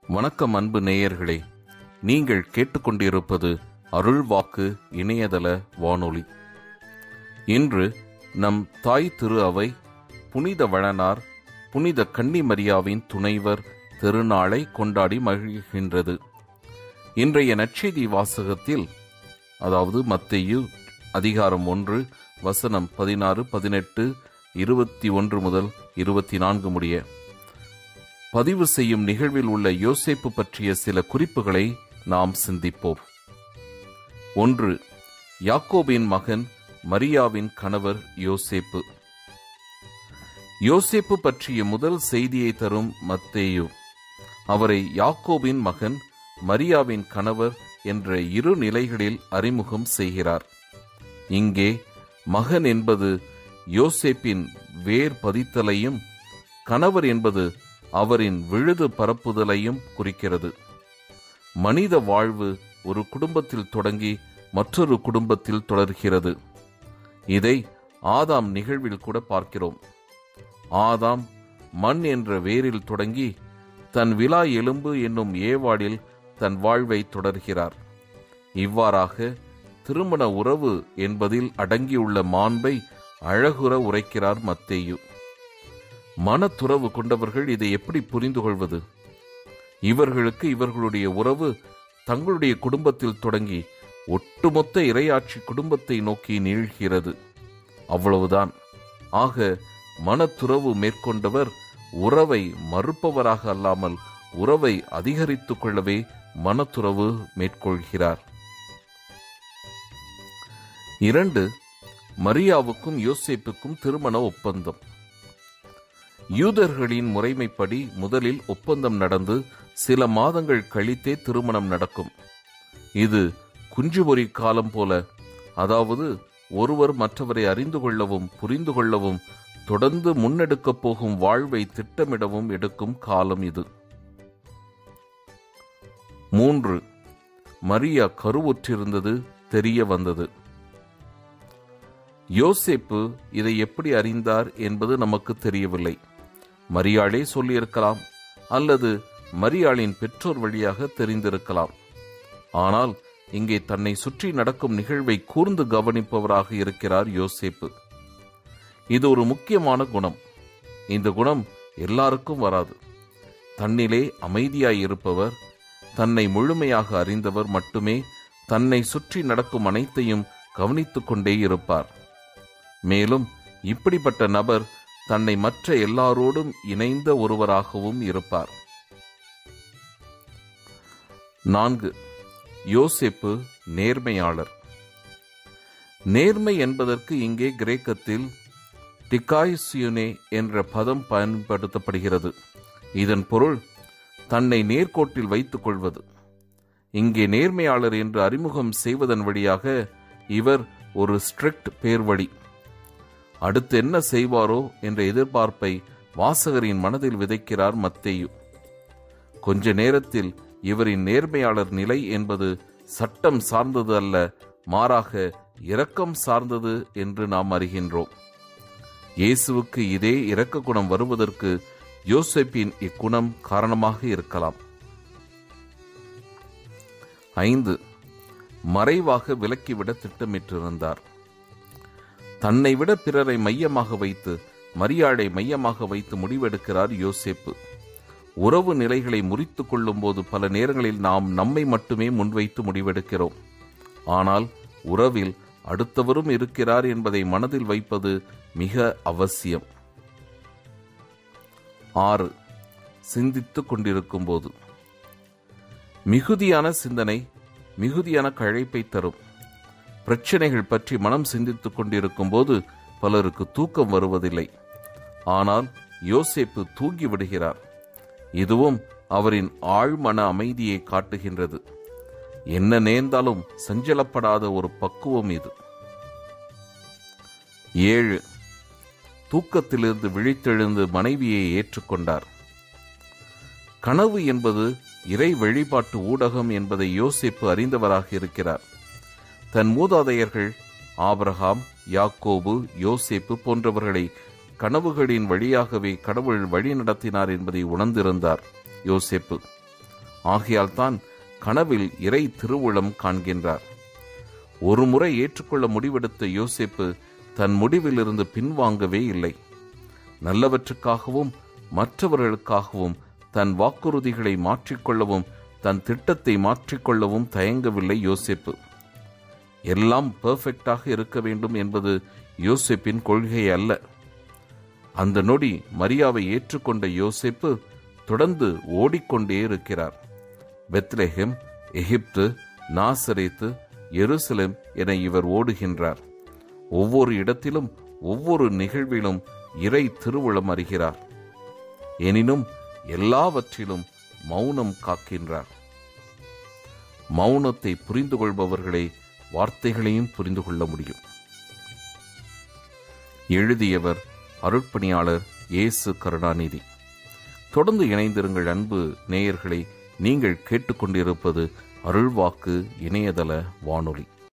வணக்கம் அன்பு நேயர்களே நீங்கள் கேட்டுக்கொண்டிருப்பது அருள்வாக்கு இணையதள வானொலி இன்று நம் தாய் திரு அவை புனித வளனார் புனித கன்னிமரியாவின் துணைவர் திருநாளை கொண்டாடி மகிழ்கின்றது இன்றைய நற்செய்தி வாசகத்தில் அதாவது மத்தேயு அதிகாரம் ஒன்று வசனம் பதினாறு பதினெட்டு இருபத்தி ஒன்று முதல் இருபத்தி நான்கு முடிய பதிவு செய்யும் நிகழ்வில் உள்ள யோசேப்பு பற்றிய சில குறிப்புகளை நாம் சிந்திப்போம் ஒன்று யாக்கோபின் மகன் மரியாவின் கணவர் யோசேப்பு யோசேப்பு பற்றிய முதல் செய்தியை தரும் மத்தேயு அவரை யாக்கோபின் மகன் மரியாவின் கணவர் என்ற இரு நிலைகளில் அறிமுகம் செய்கிறார் இங்கே மகன் என்பது யோசேப்பின் வேர் பதித்தலையும் கணவர் என்பது அவரின் விழுது பரப்புதலையும் குறிக்கிறது மனித வாழ்வு ஒரு குடும்பத்தில் தொடங்கி மற்றொரு குடும்பத்தில் தொடர்கிறது இதை ஆதாம் நிகழ்வில் கூட பார்க்கிறோம் ஆதாம் மண் என்ற வேரில் தொடங்கி தன் விலா எலும்பு என்னும் ஏவாடில் தன் வாழ்வை தொடர்கிறார் இவ்வாறாக திருமண உறவு என்பதில் அடங்கியுள்ள மாண்பை அழகுற உரைக்கிறார் மத்தேயு மனத்துறவு கொண்டவர்கள் இதை எப்படி புரிந்து கொள்வது இவர்களுக்கு இவர்களுடைய உறவு தங்களுடைய குடும்பத்தில் தொடங்கி ஒட்டுமொத்த இரையாட்சி குடும்பத்தை நோக்கி நீள்கிறது அவ்வளவுதான் ஆக மனத்துறவு மேற்கொண்டவர் உறவை மறுப்பவராக அல்லாமல் உறவை அதிகரித்துக் கொள்ளவே மனத்துறவு மேற்கொள்கிறார் இரண்டு மரியாவுக்கும் யோசேப்புக்கும் திருமண ஒப்பந்தம் யூதர்களின் முறைமைப்படி முதலில் ஒப்பந்தம் நடந்து சில மாதங்கள் கழித்தே திருமணம் நடக்கும் இது குஞ்சுபொறி காலம் போல அதாவது ஒருவர் மற்றவரை அறிந்து கொள்ளவும் புரிந்து கொள்ளவும் தொடர்ந்து முன்னெடுக்கப் போகும் வாழ்வை திட்டமிடவும் எடுக்கும் காலம் இது மூன்று மரியா கருவுற்றிருந்தது தெரிய வந்தது யோசேப்பு இதை எப்படி அறிந்தார் என்பது நமக்கு தெரியவில்லை மரியாளே சொல்லியிருக்கலாம் அல்லது மரியாளின் பெற்றோர் வழியாக தெரிந்திருக்கலாம் ஆனால் இங்கே தன்னை சுற்றி நடக்கும் நிகழ்வை கூர்ந்து கவனிப்பவராக இருக்கிறார் யோசேப்பு இது ஒரு முக்கியமான குணம் இந்த குணம் எல்லாருக்கும் வராது தன்னிலே அமைதியாய் இருப்பவர் தன்னை முழுமையாக அறிந்தவர் மட்டுமே தன்னை சுற்றி நடக்கும் அனைத்தையும் கவனித்துக் கொண்டே இருப்பார் மேலும் இப்படிப்பட்ட நபர் தன்னை மற்ற எல்லாரோடும் இணைந்த ஒருவராகவும் இருப்பார் நான்கு யோசேப்பு நேர்மையாளர் நேர்மை என்பதற்கு இங்கே கிரேக்கத்தில் டிகாய்சியுனே என்ற பதம் பயன்படுத்தப்படுகிறது இதன் பொருள் தன்னை நேர்கோட்டில் வைத்துக் கொள்வது இங்கே நேர்மையாளர் என்று அறிமுகம் செய்வதன் வழியாக இவர் ஒரு ஸ்ட்ரிக்ட் பேர்வழி அடுத்து என்ன செய்வாரோ என்ற எதிர்பார்ப்பை வாசகரின் மனதில் விதைக்கிறார் மத்தேயு கொஞ்ச நேரத்தில் இவரின் நேர்மையாளர் நிலை என்பது சட்டம் சார்ந்தது அல்ல மாறாக இரக்கம் சார்ந்தது என்று நாம் அறிகின்றோம் இயேசுவுக்கு இதே இரக்க குணம் வருவதற்கு யோசேப்பின் இக்குணம் காரணமாக இருக்கலாம் ஐந்து மறைவாக விலக்கிவிட திட்டமிட்டிருந்தார் தன்னை விட பிறரை மையமாக வைத்து மரியாதை மையமாக வைத்து முடிவெடுக்கிறார் யோசேப்பு உறவு நிலைகளை முறித்து கொள்ளும் போது பல நேரங்களில் நாம் நம்மை மட்டுமே முன்வைத்து முடிவெடுக்கிறோம் ஆனால் உறவில் அடுத்தவரும் இருக்கிறார் என்பதை மனதில் வைப்பது மிக அவசியம் ஆறு சிந்தித்துக் கொண்டிருக்கும் போது மிகுதியான சிந்தனை மிகுதியான கழைப்பை தரும் பிரச்சனைகள் பற்றி மனம் சிந்தித்துக் கொண்டிருக்கும் போது பலருக்கு தூக்கம் வருவதில்லை ஆனால் யோசேப்பு தூங்கி விடுகிறார் இதுவும் அவரின் ஆழ்மன அமைதியை காட்டுகின்றது என்ன நேர்ந்தாலும் சஞ்சலப்படாத ஒரு பக்குவம் இது ஏழு தூக்கத்திலிருந்து விழித்தெழுந்து மனைவியை ஏற்றுக்கொண்டார் கனவு என்பது இறை வழிபாட்டு ஊடகம் என்பதை யோசிப்பு அறிந்தவராக இருக்கிறார் தன் மூதாதையர்கள் ஆபிரகாம் யாக்கோபு யோசேப்பு போன்றவர்களை கனவுகளின் வழியாகவே கடவுள் வழி நடத்தினார் என்பதை உணர்ந்திருந்தார் யோசேப்பு ஆகையால் தான் கனவில் இறை திருவுளம் காண்கின்றார் ஒரு முறை ஏற்றுக்கொள்ள முடிவெடுத்த யோசேப்பு தன் முடிவிலிருந்து பின்வாங்கவே இல்லை நல்லவற்றுக்காகவும் மற்றவர்களுக்காகவும் தன் வாக்குறுதிகளை மாற்றிக்கொள்ளவும் தன் திட்டத்தை மாற்றிக்கொள்ளவும் தயங்கவில்லை யோசேப்பு எல்லாம் பெர்ஃபெக்டாக இருக்க வேண்டும் என்பது யோசேப்பின் கொள்கை அல்ல அந்த நொடி மரியாவை ஏற்றுக்கொண்ட யோசேப்பு தொடர்ந்து ஓடிக்கொண்டே இருக்கிறார் பெத்லெஹெம் எகிப்து நாசரேத்து எருசலேம் என இவர் ஓடுகின்றார் ஒவ்வொரு இடத்திலும் ஒவ்வொரு நிகழ்விலும் இறை திருவுளம் அறிகிறார் எனினும் எல்லாவற்றிலும் மௌனம் காக்கின்றார் மௌனத்தை புரிந்து கொள்பவர்களே வார்த்தைகளையும் புரிந்து கொள்ள முடியும் எழுதியவர் அருட்பணியாளர் இயேசு கருணாநிதி தொடர்ந்து இணைந்திருங்கள் அன்பு நேயர்களை நீங்கள் கேட்டுக்கொண்டிருப்பது அருள்வாக்கு இணையதள வானொலி